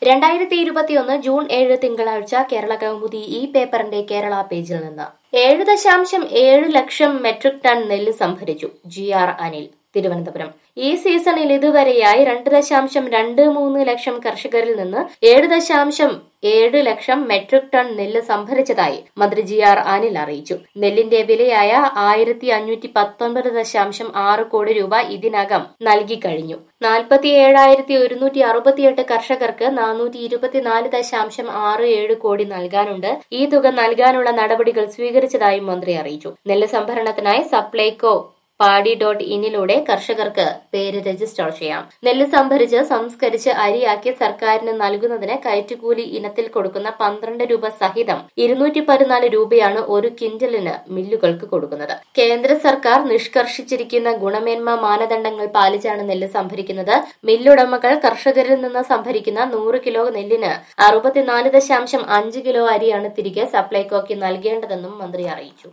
രണ്ടായിരത്തി ഇരുപത്തിയൊന്ന് ജൂൺ ഏഴ് തിങ്കളാഴ്ച കേരള കൗമുദി ഈ പേപ്പറിന്റെ കേരള പേജിൽ നിന്ന് ഏഴ് ദശാംശം ഏഴ് ലക്ഷം മെട്രിക് ടൺ നെല്ല് സംഭരിച്ചു ജി ആർ അനിൽ തിരുവനന്തപുരം ഈ സീസണിൽ ഇതുവരെയായി രണ്ട് ദശാംശം രണ്ട് മൂന്ന് ലക്ഷം കർഷകരിൽ നിന്ന് ഏഴ് ദശാംശം ഏഴ് ലക്ഷം മെട്രിക് ടൺ നെല്ല് സംഭരിച്ചതായി മന്ത്രി ജി ആർ അനിൽ അറിയിച്ചു നെല്ലിന്റെ വിലയായ ആയിരത്തി അഞ്ഞൂറ്റി പത്തൊൻപത് ദശാംശം ആറ് കോടി രൂപ ഇതിനകം നൽകി കഴിഞ്ഞു നാൽപ്പത്തി ഏഴായിരത്തി ഒരുന്നൂറ്റി അറുപത്തിയെട്ട് കർഷകർക്ക് നാനൂറ്റി ഇരുപത്തിനാല് ദശാംശം ആറ് ഏഴ് കോടി നൽകാനുണ്ട് ഈ തുക നൽകാനുള്ള നടപടികൾ സ്വീകരിച്ചതായും മന്ത്രി അറിയിച്ചു നെല്ല് സംഭരണത്തിനായി സപ്ലൈകോ പാടി ഡോട്ട് ഇന്നിലൂടെ കർഷകർക്ക് പേര് രജിസ്റ്റർ ചെയ്യാം നെല്ല് സംഭരിച്ച് സംസ്കരിച്ച് അരിയാക്കി സർക്കാരിന് നൽകുന്നതിന് കയറ്റുകൂലി ഇനത്തിൽ കൊടുക്കുന്ന പന്ത്രണ്ട് രൂപ സഹിതം ഇരുന്നൂറ്റി പതിനാല് രൂപയാണ് ഒരു കിൻഡലിന് മില്ലുകൾക്ക് കൊടുക്കുന്നത് കേന്ദ്ര സർക്കാർ നിഷ്കർഷിച്ചിരിക്കുന്ന ഗുണമേന്മ മാനദണ്ഡങ്ങൾ പാലിച്ചാണ് നെല്ല് സംഭരിക്കുന്നത് മില്ലുടമകൾ കർഷകരിൽ നിന്ന് സംഭരിക്കുന്ന നൂറ് കിലോ നെല്ലിന് അറുപത്തിനാല് ദശാംശം അഞ്ച് കിലോ അരിയാണ് തിരികെ സപ്ലൈകോയ്ക്ക് നൽകേണ്ടതെന്നും മന്ത്രി അറിയിച്ചു